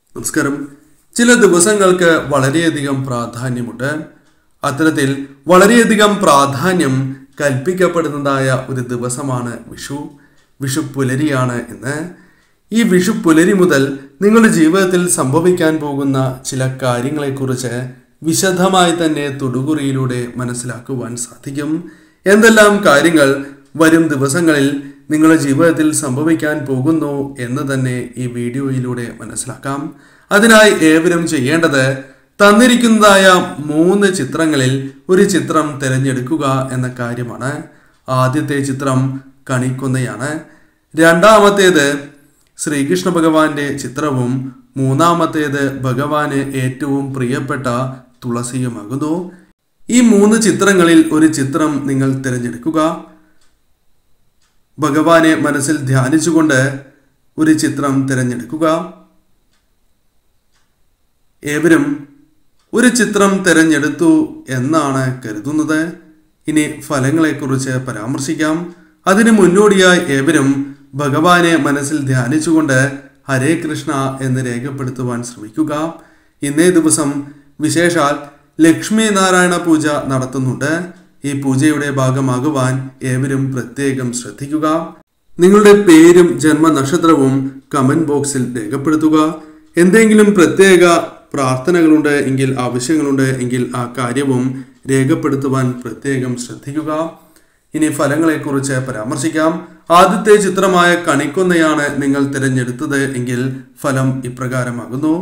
നമസ്കാരം ചില ദിവസങ്ങൾക്ക് വളരെയധികം പ്രാധാന്യമുണ്ട് അത്തരത്തിൽ വളരെയധികം പ്രാധാന്യം കൽപ്പിക്കപ്പെടുന്നതായ ഒരു ദിവസമാണ് വിഷു വിഷു പുലരിയാണ് ഇന്ന് ഈ വിഷു പുലരി മുതൽ നിങ്ങളുടെ ജീവിതത്തിൽ സംഭവിക്കാൻ പോകുന്ന ചില കാര്യങ്ങളെക്കുറിച്ച് വിശദമായി തന്നെ തൊടുകുറിയിലൂടെ മനസ്സിലാക്കുവാൻ സാധിക്കും എന്തെല്ലാം കാര്യങ്ങൾ വരും ദിവസങ്ങളിൽ നിങ്ങളുടെ ജീവിതത്തിൽ സംഭവിക്കാൻ പോകുന്നു എന്ന് തന്നെ ഈ വീഡിയോയിലൂടെ മനസ്സിലാക്കാം അതിനായി ഏവരും ചെയ്യേണ്ടത് തന്നിരിക്കുന്നതായ മൂന്ന് ചിത്രങ്ങളിൽ ഒരു ചിത്രം തിരഞ്ഞെടുക്കുക എന്ന കാര്യമാണ് ആദ്യത്തെ ചിത്രം കണിക്കൊന്നയാണ് രണ്ടാമത്തേത് ശ്രീകൃഷ്ണ ഭഗവാന്റെ ചിത്രവും മൂന്നാമത്തേത് ഭഗവാന് ഏറ്റവും പ്രിയപ്പെട്ട തുളസിയുമാകുന്നു ഈ മൂന്ന് ചിത്രങ്ങളിൽ ഒരു ചിത്രം നിങ്ങൾ തിരഞ്ഞെടുക്കുക ഭഗവാനെ മനസ്സിൽ ധ്യാനിച്ചുകൊണ്ട് ഒരു ചിത്രം തിരഞ്ഞെടുക്കുക ഏവരും ഒരു ചിത്രം തിരഞ്ഞെടുത്തു എന്നാണ് കരുതുന്നത് ഇനി ഫലങ്ങളെക്കുറിച്ച് പരാമർശിക്കാം അതിന് മുന്നോടിയായി ഏവരും ഭഗവാനെ മനസ്സിൽ ധ്യാനിച്ചുകൊണ്ട് ഹരേ കൃഷ്ണ എന്ന് രേഖപ്പെടുത്തുവാൻ ശ്രമിക്കുക ഇന്നേ ദിവസം വിശേഷാൽ ലക്ഷ്മി നാരായണ പൂജ നടത്തുന്നുണ്ട് ഈ പൂജയുടെ ഭാഗമാകുവാൻ ഏവരും പ്രത്യേകം ശ്രദ്ധിക്കുക നിങ്ങളുടെ പേരും ജന്മനക്ഷത്രവും കമന്റ് ബോക്സിൽ രേഖപ്പെടുത്തുക എന്തെങ്കിലും പ്രത്യേക പ്രാർത്ഥനകളുണ്ട് എങ്കിൽ ആവശ്യങ്ങളുണ്ട് എങ്കിൽ ആ കാര്യവും രേഖപ്പെടുത്തുവാൻ പ്രത്യേകം ശ്രദ്ധിക്കുക ഇനി ഫലങ്ങളെക്കുറിച്ച് പരാമർശിക്കാം ആദ്യത്തെ ചിത്രമായ കണിക്കൊന്നയാണ് നിങ്ങൾ തിരഞ്ഞെടുത്തത് എങ്കിൽ ഫലം ഇപ്രകാരമാകുന്നു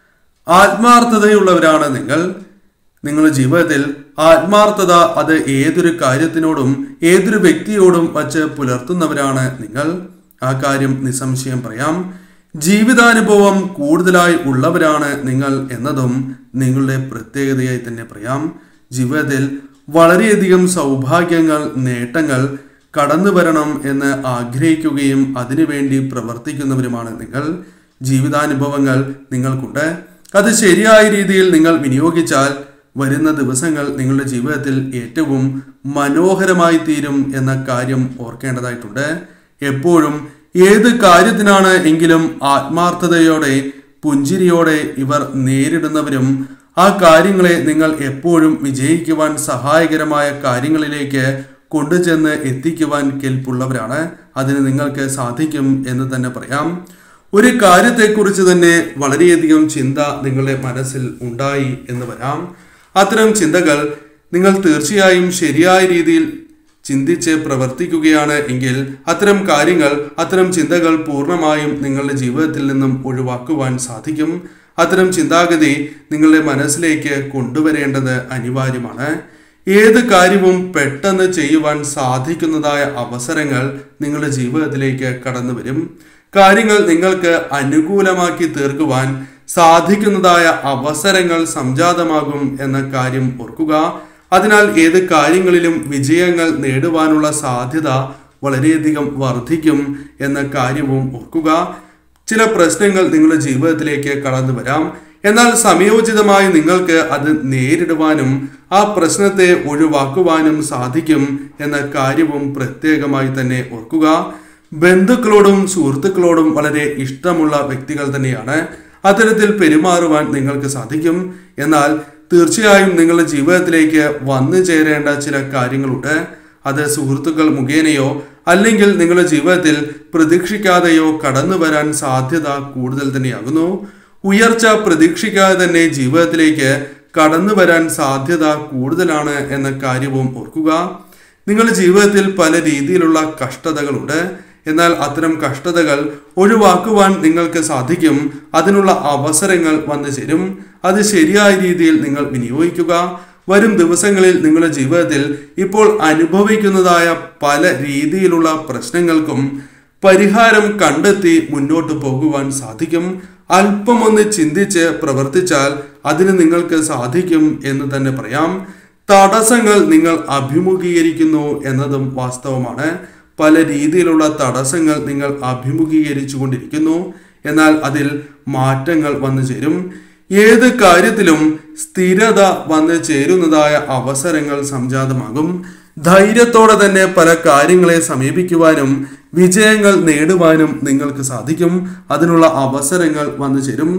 ആത്മാർത്ഥതയുള്ളവരാണ് നിങ്ങൾ നിങ്ങളുടെ ജീവിതത്തിൽ ആത്മാർത്ഥത അത് ഏതൊരു കാര്യത്തിനോടും ഏതൊരു വ്യക്തിയോടും വച്ച് പുലർത്തുന്നവരാണ് നിങ്ങൾ ആ കാര്യം നിസ്സംശയം പറയാം ജീവിതാനുഭവം കൂടുതലായി ഉള്ളവരാണ് നിങ്ങൾ എന്നതും നിങ്ങളുടെ പ്രത്യേകതയായി തന്നെ പറയാം ജീവിതത്തിൽ വളരെയധികം സൗഭാഗ്യങ്ങൾ നേട്ടങ്ങൾ കടന്നു വരണം എന്ന് ആഗ്രഹിക്കുകയും അതിനുവേണ്ടി പ്രവർത്തിക്കുന്നവരുമാണ് നിങ്ങൾ ജീവിതാനുഭവങ്ങൾ നിങ്ങൾക്കുണ്ട് അത് ശരിയായ രീതിയിൽ നിങ്ങൾ വിനിയോഗിച്ചാൽ വരുന്ന ദിവസങ്ങൾ നിങ്ങളുടെ ജീവിതത്തിൽ ഏറ്റവും മനോഹരമായി തീരും എന്ന കാര്യം ഓർക്കേണ്ടതായിട്ടുണ്ട് എപ്പോഴും ഏത് കാര്യത്തിനാണ് എങ്കിലും ആത്മാർത്ഥതയോടെ പുഞ്ചിരിയോടെ ഇവർ നേരിടുന്നവരും ആ കാര്യങ്ങളെ നിങ്ങൾ എപ്പോഴും വിജയിക്കുവാൻ സഹായകരമായ കാര്യങ്ങളിലേക്ക് കൊണ്ടുചെന്ന് എത്തിക്കുവാൻ കെൽപ്പുള്ളവരാണ് അതിന് നിങ്ങൾക്ക് സാധിക്കും എന്ന് തന്നെ പറയാം ഒരു കാര്യത്തെക്കുറിച്ച് തന്നെ വളരെയധികം ചിന്ത നിങ്ങളുടെ മനസ്സിൽ ഉണ്ടായി എന്ന് വരാം അത്തരം ചിന്തകൾ നിങ്ങൾ തീർച്ചയായും ശരിയായ രീതിയിൽ ചിന്തിച്ച് പ്രവർത്തിക്കുകയാണ് എങ്കിൽ അത്തരം കാര്യങ്ങൾ അത്തരം ചിന്തകൾ പൂർണ്ണമായും നിങ്ങളുടെ ജീവിതത്തിൽ നിന്നും ഒഴിവാക്കുവാൻ സാധിക്കും അത്തരം ചിന്താഗതി നിങ്ങളുടെ മനസ്സിലേക്ക് കൊണ്ടുവരേണ്ടത് അനിവാര്യമാണ് ഏത് കാര്യവും പെട്ടെന്ന് ചെയ്യുവാൻ സാധിക്കുന്നതായ അവസരങ്ങൾ നിങ്ങളുടെ ജീവിതത്തിലേക്ക് കടന്നു വരും കാര്യങ്ങൾ നിങ്ങൾക്ക് അനുകൂലമാക്കി തീർക്കുവാൻ സാധിക്കുന്നതായ അവസരങ്ങൾ സംജാതമാകും എന്ന കാര്യം ഓർക്കുക അതിനാൽ ഏത് കാര്യങ്ങളിലും വിജയങ്ങൾ നേടുവാനുള്ള സാധ്യത വളരെയധികം വർദ്ധിക്കും എന്ന കാര്യവും ഓർക്കുക ചില പ്രശ്നങ്ങൾ നിങ്ങളുടെ ജീവിതത്തിലേക്ക് കടന്നു വരാം എന്നാൽ സമയോചിതമായി നിങ്ങൾക്ക് അത് നേരിടുവാനും ആ പ്രശ്നത്തെ ഒഴിവാക്കുവാനും സാധിക്കും എന്ന കാര്യവും പ്രത്യേകമായി തന്നെ ഓർക്കുക ബന്ധുക്കളോടും സുഹൃത്തുക്കളോടും വളരെ ഇഷ്ടമുള്ള വ്യക്തികൾ തന്നെയാണ് അത്തരത്തിൽ പെരുമാറുവാൻ നിങ്ങൾക്ക് സാധിക്കും എന്നാൽ തീർച്ചയായും നിങ്ങളുടെ ജീവിതത്തിലേക്ക് വന്നു ചേരേണ്ട ചില കാര്യങ്ങളുണ്ട് അത് സുഹൃത്തുക്കൾ മുഖേനയോ അല്ലെങ്കിൽ നിങ്ങളുടെ ജീവിതത്തിൽ പ്രതീക്ഷിക്കാതെയോ കടന്നു വരാൻ സാധ്യത കൂടുതൽ തന്നെയാകുന്നു ഉയർച്ച പ്രതീക്ഷിക്കാതെ തന്നെ ജീവിതത്തിലേക്ക് കടന്നു വരാൻ സാധ്യത കൂടുതലാണ് എന്ന കാര്യവും ഓർക്കുക നിങ്ങളുടെ ജീവിതത്തിൽ പല രീതിയിലുള്ള കഷ്ടതകളുണ്ട് എന്നാൽ അത്തരം കഷ്ടതകൾ ഒഴിവാക്കുവാൻ നിങ്ങൾക്ക് സാധിക്കും അതിനുള്ള അവസരങ്ങൾ വന്നു ചേരും അത് ശരിയായ രീതിയിൽ നിങ്ങൾ വിനിയോഗിക്കുക വരും ദിവസങ്ങളിൽ നിങ്ങളുടെ ജീവിതത്തിൽ ഇപ്പോൾ അനുഭവിക്കുന്നതായ പല രീതിയിലുള്ള പ്രശ്നങ്ങൾക്കും പരിഹാരം കണ്ടെത്തി മുന്നോട്ട് പോകുവാൻ സാധിക്കും അല്പമൊന്ന് ചിന്തിച്ച് പ്രവർത്തിച്ചാൽ അതിന് നിങ്ങൾക്ക് സാധിക്കും എന്ന് തന്നെ പറയാം തടസ്സങ്ങൾ നിങ്ങൾ അഭിമുഖീകരിക്കുന്നു എന്നതും വാസ്തവമാണ് പല രീതിയിലുള്ള തടസ്സങ്ങൾ നിങ്ങൾ അഭിമുഖീകരിച്ചു കൊണ്ടിരിക്കുന്നു എന്നാൽ അതിൽ മാറ്റങ്ങൾ വന്നു ചേരും ഏത് കാര്യത്തിലും സ്ഥിരത വന്ന് ചേരുന്നതായ അവസരങ്ങൾ സംജാതമാകും ധൈര്യത്തോടെ തന്നെ പല കാര്യങ്ങളെ സമീപിക്കുവാനും വിജയങ്ങൾ നേടുവാനും നിങ്ങൾക്ക് സാധിക്കും അതിനുള്ള അവസരങ്ങൾ വന്നു ചേരും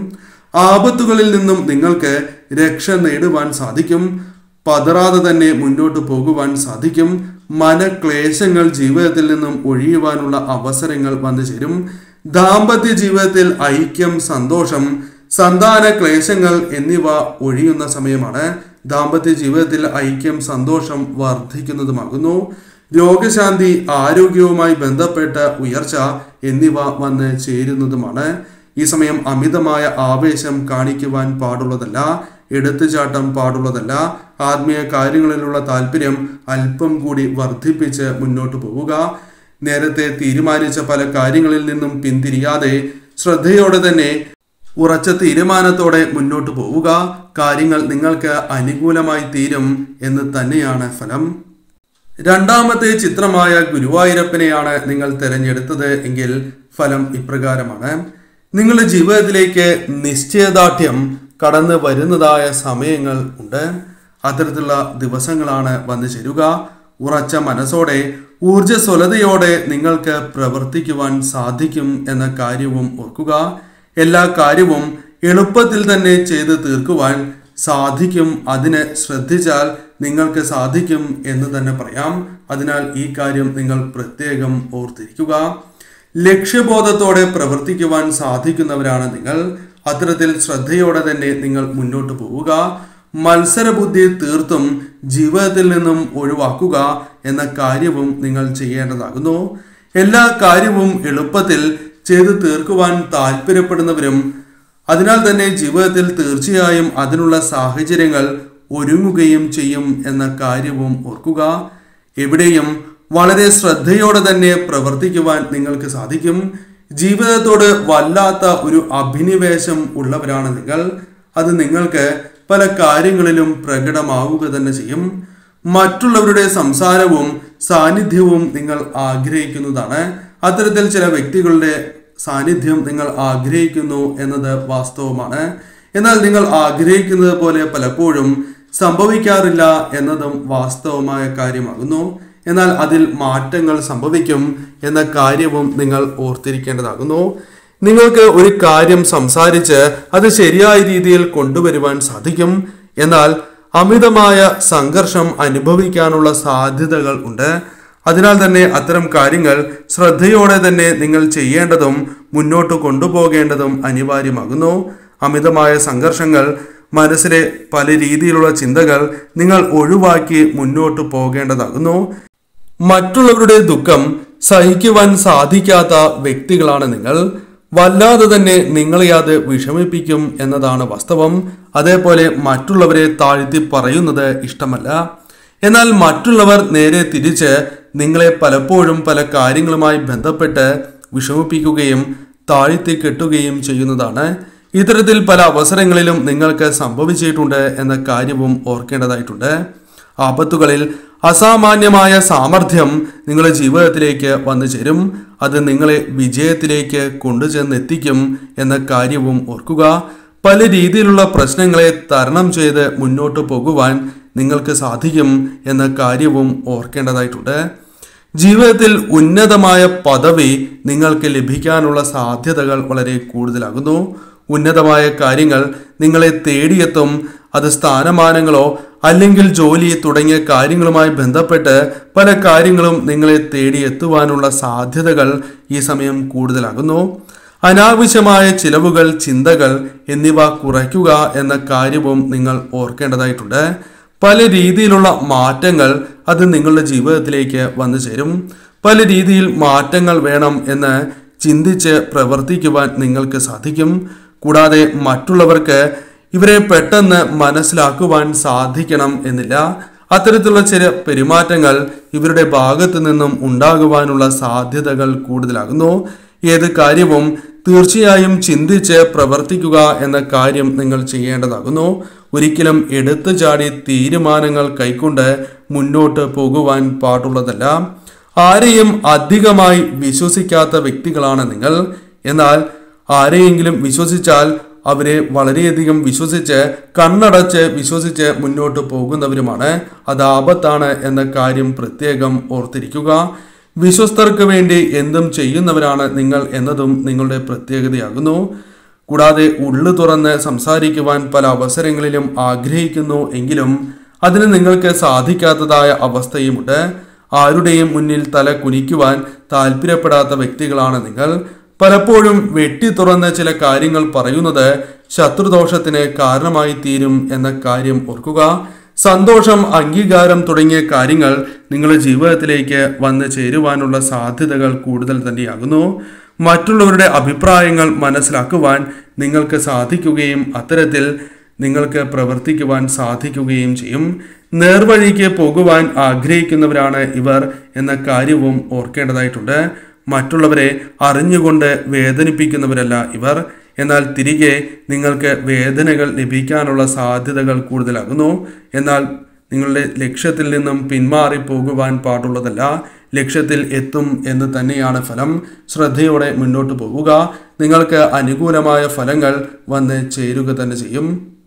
ആപത്തുകളിൽ നിന്നും നിങ്ങൾക്ക് രക്ഷ നേടുവാൻ സാധിക്കും പതറാതെ തന്നെ മുന്നോട്ട് പോകുവാൻ സാധിക്കും മനക്ലേശങ്ങൾ ജീവിതത്തിൽ നിന്നും ഒഴിയുവാനുള്ള അവസരങ്ങൾ വന്നു ചേരും ദാമ്പത്യ ജീവിതത്തിൽ ഐക്യം സന്തോഷം സന്താന ക്ലേശങ്ങൾ എന്നിവ ഒഴിയുന്ന സമയമാണ് ദാമ്പത്യ ജീവിതത്തിൽ ഐക്യം സന്തോഷം വർദ്ധിക്കുന്നതുമാകുന്നു രോഗശാന്തി ആരോഗ്യവുമായി ബന്ധപ്പെട്ട ഉയർച്ച എന്നിവ വന്ന് ചേരുന്നതുമാണ് ഈ സമയം അമിതമായ ആവേശം കാണിക്കുവാൻ പാടുള്ളതല്ല എടുത്തുചാട്ടം പാടുള്ളതല്ല ആത്മീയ കാര്യങ്ങളിലുള്ള താല്പര്യം അല്പം കൂടി വർദ്ധിപ്പിച്ച് മുന്നോട്ട് പോവുക നേരത്തെ തീരുമാനിച്ച പല കാര്യങ്ങളിൽ നിന്നും പിന്തിരിയാതെ ശ്രദ്ധയോടെ തന്നെ ഉറച്ച തീരുമാനത്തോടെ മുന്നോട്ട് പോവുക കാര്യങ്ങൾ നിങ്ങൾക്ക് അനുകൂലമായി തീരും എന്ന് തന്നെയാണ് ഫലം രണ്ടാമത്തെ ചിത്രമായ ഗുരുവായൂരപ്പനെയാണ് നിങ്ങൾ തിരഞ്ഞെടുത്തത് എങ്കിൽ ഫലം ഇപ്രകാരമാണ് നിങ്ങളുടെ ജീവിതത്തിലേക്ക് നിശ്ചയദാർഢ്യം കടന്നു വരുന്നതായ സമയങ്ങൾ ഉണ്ട് അത്തരത്തിലുള്ള ദിവസങ്ങളാണ് വന്നു ചേരുക ഉറച്ച മനസ്സോടെ ഊർജ്ജസ്വലതയോടെ നിങ്ങൾക്ക് പ്രവർത്തിക്കുവാൻ സാധിക്കും എന്ന കാര്യവും ഓർക്കുക എല്ലാ കാര്യവും എളുപ്പത്തിൽ തന്നെ ചെയ്ത് തീർക്കുവാൻ സാധിക്കും അതിന് ശ്രദ്ധിച്ചാൽ നിങ്ങൾക്ക് സാധിക്കും എന്ന് തന്നെ പറയാം അതിനാൽ ഈ കാര്യം നിങ്ങൾ പ്രത്യേകം ഓർത്തിരിക്കുക ലക്ഷ്യബോധത്തോടെ പ്രവർത്തിക്കുവാൻ സാധിക്കുന്നവരാണ് നിങ്ങൾ അത്തരത്തിൽ ശ്രദ്ധയോടെ തന്നെ നിങ്ങൾ മുന്നോട്ട് പോവുക മത്സരബുദ്ധി തീർത്തും ജീവിതത്തിൽ നിന്നും ഒഴിവാക്കുക എന്ന കാര്യവും നിങ്ങൾ ചെയ്യേണ്ടതാകുന്നു എല്ലാ കാര്യവും എളുപ്പത്തിൽ ചെയ്തു തീർക്കുവാൻ താല്പര്യപ്പെടുന്നവരും അതിനാൽ തന്നെ ജീവിതത്തിൽ തീർച്ചയായും അതിനുള്ള സാഹചര്യങ്ങൾ ഒരുങ്ങുകയും ചെയ്യും എന്ന കാര്യവും ഓർക്കുക എവിടെയും വളരെ ശ്രദ്ധയോടെ തന്നെ പ്രവർത്തിക്കുവാൻ നിങ്ങൾക്ക് സാധിക്കും ജീവിതത്തോട് വല്ലാത്ത ഒരു അഭിനിവേശം ഉള്ളവരാണ് നിങ്ങൾ അത് നിങ്ങൾക്ക് പല കാര്യങ്ങളിലും പ്രകടമാവുക തന്നെ ചെയ്യും മറ്റുള്ളവരുടെ സംസാരവും സാന്നിധ്യവും നിങ്ങൾ ആഗ്രഹിക്കുന്നതാണ് അത്തരത്തിൽ ചില വ്യക്തികളുടെ സാന്നിധ്യം നിങ്ങൾ ആഗ്രഹിക്കുന്നു എന്നത് വാസ്തവമാണ് എന്നാൽ നിങ്ങൾ ആഗ്രഹിക്കുന്നത് പോലെ പലപ്പോഴും സംഭവിക്കാറില്ല എന്നതും വാസ്തവമായ കാര്യമാകുന്നു എന്നാൽ അതിൽ മാറ്റങ്ങൾ സംഭവിക്കും എന്ന കാര്യവും നിങ്ങൾ ഓർത്തിരിക്കേണ്ടതാകുന്നു നിങ്ങൾക്ക് ഒരു കാര്യം സംസാരിച്ച് അത് ശരിയായ രീതിയിൽ കൊണ്ടുവരുവാൻ സാധിക്കും എന്നാൽ അമിതമായ സംഘർഷം അനുഭവിക്കാനുള്ള സാധ്യതകൾ ഉണ്ട് അതിനാൽ തന്നെ അത്തരം കാര്യങ്ങൾ ശ്രദ്ധയോടെ തന്നെ നിങ്ങൾ ചെയ്യേണ്ടതും മുന്നോട്ട് കൊണ്ടുപോകേണ്ടതും അനിവാര്യമാകുന്നു അമിതമായ സംഘർഷങ്ങൾ മനസ്സിലെ പല രീതിയിലുള്ള ചിന്തകൾ നിങ്ങൾ ഒഴിവാക്കി മുന്നോട്ട് പോകേണ്ടതാകുന്നു മറ്റുള്ളവരുടെ ദുഃഖം സഹിക്കുവാൻ സാധിക്കാത്ത വ്യക്തികളാണ് നിങ്ങൾ വല്ലാതെ തന്നെ നിങ്ങളെ അത് വിഷമിപ്പിക്കും എന്നതാണ് വാസ്തവം അതേപോലെ മറ്റുള്ളവരെ താഴ്ത്തി പറയുന്നത് ഇഷ്ടമല്ല എന്നാൽ മറ്റുള്ളവർ നേരെ തിരിച്ച് നിങ്ങളെ പലപ്പോഴും പല കാര്യങ്ങളുമായി ബന്ധപ്പെട്ട് വിഷമിപ്പിക്കുകയും താഴ്ത്തി കെട്ടുകയും ചെയ്യുന്നതാണ് ഇത്തരത്തിൽ പല അവസരങ്ങളിലും നിങ്ങൾക്ക് സംഭവിച്ചിട്ടുണ്ട് എന്ന കാര്യവും ഓർക്കേണ്ടതായിട്ടുണ്ട് ആപത്തുകളിൽ അസാമാന്യമായ സാമർഥ്യം നിങ്ങളുടെ ജീവിതത്തിലേക്ക് വന്നു ചേരും അത് നിങ്ങളെ വിജയത്തിലേക്ക് കൊണ്ടുചെന്നെത്തിക്കും എന്ന കാര്യവും ഓർക്കുക പല രീതിയിലുള്ള പ്രശ്നങ്ങളെ തരണം ചെയ്ത് മുന്നോട്ട് പോകുവാൻ നിങ്ങൾക്ക് സാധിക്കും എന്ന കാര്യവും ഓർക്കേണ്ടതായിട്ടുണ്ട് ജീവിതത്തിൽ ഉന്നതമായ പദവി നിങ്ങൾക്ക് ലഭിക്കാനുള്ള സാധ്യതകൾ വളരെ കൂടുതലാകുന്നു ഉന്നതമായ കാര്യങ്ങൾ നിങ്ങളെ തേടിയെത്തും അത് സ്ഥാനമാനങ്ങളോ അല്ലെങ്കിൽ ജോലി തുടങ്ങിയ കാര്യങ്ങളുമായി ബന്ധപ്പെട്ട് പല കാര്യങ്ങളും നിങ്ങളെ തേടിയെത്തുവാനുള്ള സാധ്യതകൾ ഈ സമയം കൂടുതലാകുന്നു അനാവശ്യമായ ചിലവുകൾ ചിന്തകൾ എന്നിവ കുറയ്ക്കുക എന്ന കാര്യവും നിങ്ങൾ ഓർക്കേണ്ടതായിട്ടുണ്ട് പല രീതിയിലുള്ള മാറ്റങ്ങൾ അത് നിങ്ങളുടെ ജീവിതത്തിലേക്ക് വന്നു ചേരും പല രീതിയിൽ മാറ്റങ്ങൾ വേണം എന്ന് ചിന്തിച്ച് പ്രവർത്തിക്കുവാൻ നിങ്ങൾക്ക് സാധിക്കും കൂടാതെ മറ്റുള്ളവർക്ക് ഇവരെ പെട്ടെന്ന് മനസ്സിലാക്കുവാൻ സാധിക്കണം എന്നില്ല അത്തരത്തിലുള്ള ചില പെരുമാറ്റങ്ങൾ ഇവരുടെ ഭാഗത്തു നിന്നും ഉണ്ടാകുവാനുള്ള സാധ്യതകൾ കൂടുതലാകുന്നു ഏത് കാര്യവും തീർച്ചയായും ചിന്തിച്ച് പ്രവർത്തിക്കുക എന്ന കാര്യം നിങ്ങൾ ചെയ്യേണ്ടതാകുന്നു ഒരിക്കലും എടുത്തു ചാടി തീരുമാനങ്ങൾ കൈക്കൊണ്ട് മുന്നോട്ട് പോകുവാൻ പാടുള്ളതല്ല ആരെയും അധികമായി വിശ്വസിക്കാത്ത വ്യക്തികളാണ് നിങ്ങൾ എന്നാൽ ആരെയെങ്കിലും വിശ്വസിച്ചാൽ അവരെ വളരെയധികം വിശ്വസിച്ച് കണ്ണടച്ച് വിശ്വസിച്ച് മുന്നോട്ട് പോകുന്നവരുമാണ് അത് ആപത്താണ് എന്ന കാര്യം പ്രത്യേകം ഓർത്തിരിക്കുക വിശ്വസ്തർക്ക് വേണ്ടി എന്തും ചെയ്യുന്നവരാണ് നിങ്ങൾ എന്നതും നിങ്ങളുടെ പ്രത്യേകതയാകുന്നു കൂടാതെ ഉള്ളു തുറന്ന് സംസാരിക്കുവാൻ പല അവസരങ്ങളിലും ആഗ്രഹിക്കുന്നു എങ്കിലും അതിന് നിങ്ങൾക്ക് സാധിക്കാത്തതായ അവസ്ഥയുമുണ്ട് ആരുടെയും മുന്നിൽ തല കുനിക്കുവാൻ താല്പര്യപ്പെടാത്ത വ്യക്തികളാണ് നിങ്ങൾ പലപ്പോഴും വെട്ടി തുറന്ന് ചില കാര്യങ്ങൾ പറയുന്നത് ശത്രുദോഷത്തിന് കാരണമായി തീരും എന്ന കാര്യം ഓർക്കുക സന്തോഷം അംഗീകാരം തുടങ്ങിയ കാര്യങ്ങൾ നിങ്ങളുടെ ജീവിതത്തിലേക്ക് വന്നു ചേരുവാനുള്ള സാധ്യതകൾ കൂടുതൽ തന്നെയാകുന്നു മറ്റുള്ളവരുടെ അഭിപ്രായങ്ങൾ മനസ്സിലാക്കുവാൻ നിങ്ങൾക്ക് സാധിക്കുകയും അത്തരത്തിൽ നിങ്ങൾക്ക് പ്രവർത്തിക്കുവാൻ സാധിക്കുകയും ചെയ്യും നേർവഴിക്ക് പോകുവാൻ ആഗ്രഹിക്കുന്നവരാണ് ഇവർ എന്ന കാര്യവും ഓർക്കേണ്ടതായിട്ടുണ്ട് മറ്റുള്ളവരെ അറിഞ്ഞുകൊണ്ട് വേദനിപ്പിക്കുന്നവരല്ല ഇവർ എന്നാൽ തിരികെ നിങ്ങൾക്ക് വേദനകൾ ലഭിക്കാനുള്ള സാധ്യതകൾ കൂടുതലാകുന്നു എന്നാൽ നിങ്ങളുടെ ലക്ഷ്യത്തിൽ നിന്നും പിന്മാറി പോകുവാൻ പാടുള്ളതല്ല ലക്ഷ്യത്തിൽ എത്തും എന്ന് തന്നെയാണ് ഫലം ശ്രദ്ധയോടെ മുന്നോട്ട് പോവുക നിങ്ങൾക്ക് അനുകൂലമായ ഫലങ്ങൾ വന്ന് ചേരുക തന്നെ ചെയ്യും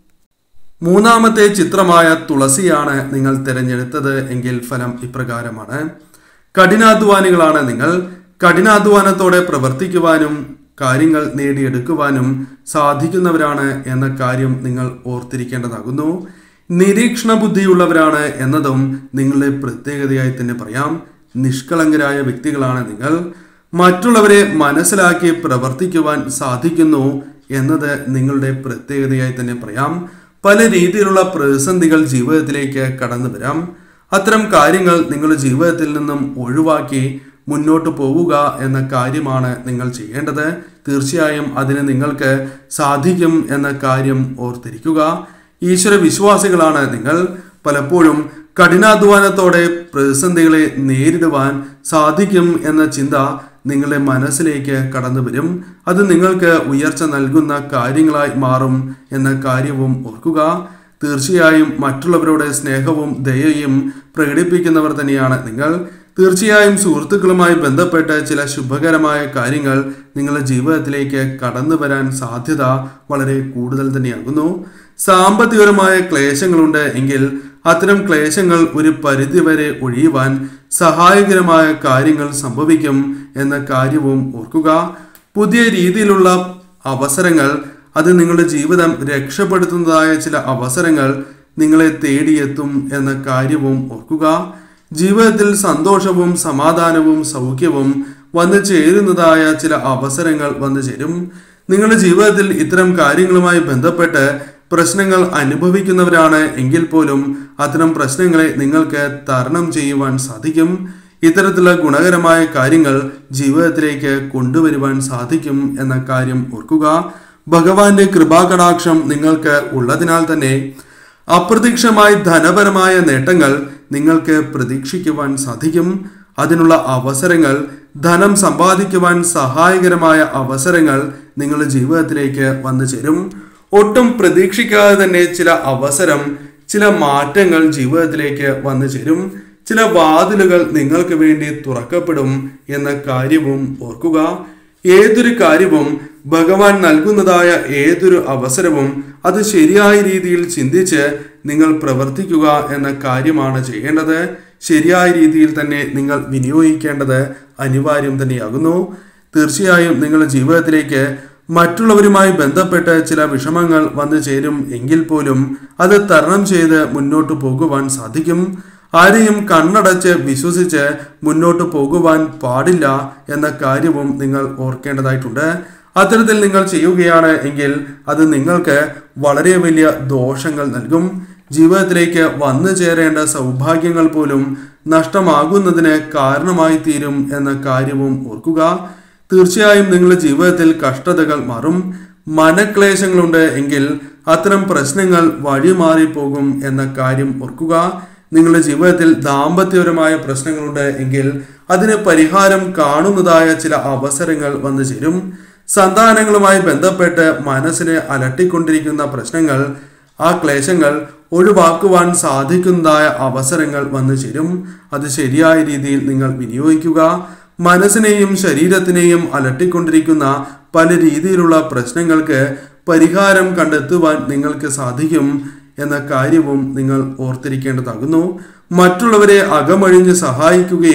മൂന്നാമത്തെ ചിത്രമായ തുളസിയാണ് നിങ്ങൾ തിരഞ്ഞെടുത്തത് എങ്കിൽ ഫലം ഇപ്രകാരമാണ് കഠിനാധ്വാനികളാണ് നിങ്ങൾ കഠിനാധ്വാനത്തോടെ പ്രവർത്തിക്കുവാനും കാര്യങ്ങൾ നേടിയെടുക്കുവാനും സാധിക്കുന്നവരാണ് എന്ന കാര്യം നിങ്ങൾ ഓർത്തിരിക്കേണ്ടതാകുന്നു നിരീക്ഷണ ബുദ്ധിയുള്ളവരാണ് എന്നതും നിങ്ങളുടെ പ്രത്യേകതയായി തന്നെ പറയാം നിഷ്കളങ്കരായ വ്യക്തികളാണ് നിങ്ങൾ മറ്റുള്ളവരെ മനസ്സിലാക്കി പ്രവർത്തിക്കുവാൻ സാധിക്കുന്നു എന്നത് നിങ്ങളുടെ പ്രത്യേകതയായി തന്നെ പറയാം പല രീതിയിലുള്ള പ്രതിസന്ധികൾ ജീവിതത്തിലേക്ക് കടന്നു വരാം അത്തരം കാര്യങ്ങൾ നിങ്ങളുടെ ജീവിതത്തിൽ നിന്നും ഒഴിവാക്കി മുന്നോട്ട് പോവുക എന്ന കാര്യമാണ് നിങ്ങൾ ചെയ്യേണ്ടത് തീർച്ചയായും അതിന് നിങ്ങൾക്ക് സാധിക്കും എന്ന കാര്യം ഓർത്തിരിക്കുക ഈശ്വര വിശ്വാസികളാണ് നിങ്ങൾ പലപ്പോഴും കഠിനാധ്വാനത്തോടെ പ്രതിസന്ധികളെ നേരിടുവാൻ സാധിക്കും എന്ന ചിന്ത നിങ്ങളുടെ മനസ്സിലേക്ക് കടന്നു വരും അത് നിങ്ങൾക്ക് ഉയർച്ച നൽകുന്ന കാര്യങ്ങളായി മാറും എന്ന കാര്യവും ഓർക്കുക തീർച്ചയായും മറ്റുള്ളവരുടെ സ്നേഹവും ദയയും പ്രകടിപ്പിക്കുന്നവർ തന്നെയാണ് നിങ്ങൾ തീർച്ചയായും സുഹൃത്തുക്കളുമായി ബന്ധപ്പെട്ട് ചില ശുഭകരമായ കാര്യങ്ങൾ നിങ്ങളുടെ ജീവിതത്തിലേക്ക് കടന്നു വരാൻ സാധ്യത വളരെ കൂടുതൽ തന്നെയാകുന്നു സാമ്പത്തികപരമായ ക്ലേശങ്ങളുണ്ട് എങ്കിൽ അത്തരം ക്ലേശങ്ങൾ ഒരു പരിധിവരെ ഒഴിയുവാൻ സഹായകരമായ കാര്യങ്ങൾ സംഭവിക്കും എന്ന കാര്യവും ഓർക്കുക പുതിയ രീതിയിലുള്ള അവസരങ്ങൾ അത് നിങ്ങളുടെ ജീവിതം രക്ഷപ്പെടുത്തുന്നതായ ചില അവസരങ്ങൾ നിങ്ങളെ തേടിയെത്തും എന്ന കാര്യവും ഓർക്കുക ജീവിതത്തിൽ സന്തോഷവും സമാധാനവും സൗഖ്യവും വന്നു ചേരുന്നതായ ചില അവസരങ്ങൾ വന്നു ചേരും നിങ്ങളുടെ ജീവിതത്തിൽ ഇത്തരം കാര്യങ്ങളുമായി ബന്ധപ്പെട്ട് പ്രശ്നങ്ങൾ അനുഭവിക്കുന്നവരാണ് എങ്കിൽ പോലും അത്തരം പ്രശ്നങ്ങളെ നിങ്ങൾക്ക് തരണം ചെയ്യുവാൻ സാധിക്കും ഇത്തരത്തിലുള്ള ഗുണകരമായ കാര്യങ്ങൾ ജീവിതത്തിലേക്ക് കൊണ്ടുവരുവാൻ സാധിക്കും എന്ന കാര്യം ഓർക്കുക ഭഗവാന്റെ കൃപാകടാക്ഷം നിങ്ങൾക്ക് ഉള്ളതിനാൽ തന്നെ അപ്രതീക്ഷമായി ധനപരമായ നേട്ടങ്ങൾ നിങ്ങൾക്ക് പ്രതീക്ഷിക്കുവാൻ സാധിക്കും അതിനുള്ള അവസരങ്ങൾ ധനം സമ്പാദിക്കുവാൻ സഹായകരമായ അവസരങ്ങൾ നിങ്ങളുടെ ജീവിതത്തിലേക്ക് വന്നു ചേരും ഒട്ടും പ്രതീക്ഷിക്കാതെ തന്നെ ചില അവസരം ചില മാറ്റങ്ങൾ ജീവിതത്തിലേക്ക് വന്നു ചേരും ചില വാതിലുകൾ നിങ്ങൾക്ക് വേണ്ടി തുറക്കപ്പെടും എന്ന കാര്യവും ഓർക്കുക ഏതൊരു കാര്യവും ഭഗവാൻ നൽകുന്നതായ ഏതൊരു അവസരവും അത് ശരിയായ രീതിയിൽ ചിന്തിച്ച് നിങ്ങൾ പ്രവർത്തിക്കുക എന്ന കാര്യമാണ് ചെയ്യേണ്ടത് ശരിയായ രീതിയിൽ തന്നെ നിങ്ങൾ വിനിയോഗിക്കേണ്ടത് അനിവാര്യം തന്നെയാകുന്നു തീർച്ചയായും നിങ്ങളുടെ ജീവിതത്തിലേക്ക് മറ്റുള്ളവരുമായി ബന്ധപ്പെട്ട് ചില വിഷമങ്ങൾ വന്നു ചേരും എങ്കിൽ പോലും അത് തരണം ചെയ്ത് മുന്നോട്ട് പോകുവാൻ സാധിക്കും ആരെയും കണ്ണടച്ച് വിശ്വസിച്ച് മുന്നോട്ട് പോകുവാൻ പാടില്ല എന്ന കാര്യവും നിങ്ങൾ ഓർക്കേണ്ടതായിട്ടുണ്ട് അത്തരത്തിൽ നിങ്ങൾ ചെയ്യുകയാണ് എങ്കിൽ അത് നിങ്ങൾക്ക് വളരെ വലിയ ദോഷങ്ങൾ നൽകും ജീവിതത്തിലേക്ക് വന്നു ചേരേണ്ട സൗഭാഗ്യങ്ങൾ പോലും നഷ്ടമാകുന്നതിന് കാരണമായി തീരും എന്ന കാര്യവും ഓർക്കുക തീർച്ചയായും നിങ്ങളുടെ ജീവിതത്തിൽ കഷ്ടതകൾ മാറും മനക്ലേശങ്ങളുണ്ട് എങ്കിൽ അത്തരം പ്രശ്നങ്ങൾ വഴിമാറിപ്പോകും എന്ന കാര്യം ഓർക്കുക നിങ്ങളുടെ ജീവിതത്തിൽ ദാമ്പത്യപരമായ പ്രശ്നങ്ങളുണ്ട് എങ്കിൽ അതിന് പരിഹാരം കാണുന്നതായ ചില അവസരങ്ങൾ വന്നു ചേരും സന്താനങ്ങളുമായി ബന്ധപ്പെട്ട് മനസ്സിനെ അലട്ടിക്കൊണ്ടിരിക്കുന്ന പ്രശ്നങ്ങൾ ആ ക്ലേശങ്ങൾ ഒഴിവാക്കുവാൻ സാധിക്കുന്നതായ അവസരങ്ങൾ വന്നു ചേരും അത് ശരിയായ രീതിയിൽ നിങ്ങൾ വിനിയോഗിക്കുക മനസ്സിനെയും ശരീരത്തിനെയും അലട്ടിക്കൊണ്ടിരിക്കുന്ന പല രീതിയിലുള്ള പ്രശ്നങ്ങൾക്ക് പരിഹാരം കണ്ടെത്തുവാൻ നിങ്ങൾക്ക് സാധിക്കും എന്ന കാര്യവും നിങ്ങൾ ഓർത്തിരിക്കേണ്ടതാകുന്നു മറ്റുള്ളവരെ അകമഴിഞ്ഞ് സഹായിക്കുകയും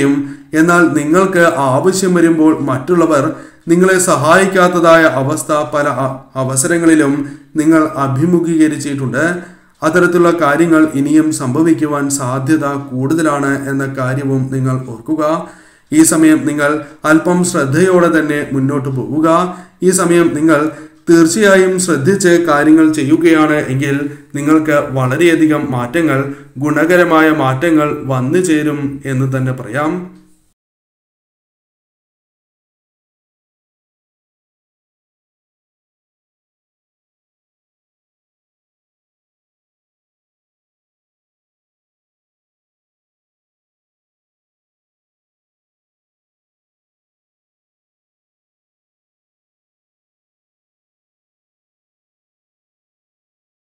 എന്നാൽ നിങ്ങൾക്ക് ആവശ്യം വരുമ്പോൾ മറ്റുള്ളവർ നിങ്ങളെ സഹായിക്കാത്തതായ അവസ്ഥ പല അ- അവസരങ്ങളിലും നിങ്ങൾ അഭിമുഖീകരിച്ചിട്ടുണ്ട് അത്തരത്തിലുള്ള കാര്യങ്ങൾ ഇനിയും സംഭവിക്കുവാൻ സാധ്യത കൂടുതലാണ് എന്ന കാര്യവും നിങ്ങൾ ഓർക്കുക ഈ സമയം നിങ്ങൾ അല്പം ശ്രദ്ധയോടെ തന്നെ മുന്നോട്ട് പോവുക ഈ സമയം നിങ്ങൾ തീർച്ചയായും ശ്രദ്ധിച്ച് കാര്യങ്ങൾ ചെയ്യുകയാണ് എങ്കിൽ നിങ്ങൾക്ക് വളരെയധികം മാറ്റങ്ങൾ ഗുണകരമായ മാറ്റങ്ങൾ വന്നു ചേരും എന്ന് തന്നെ പറയാം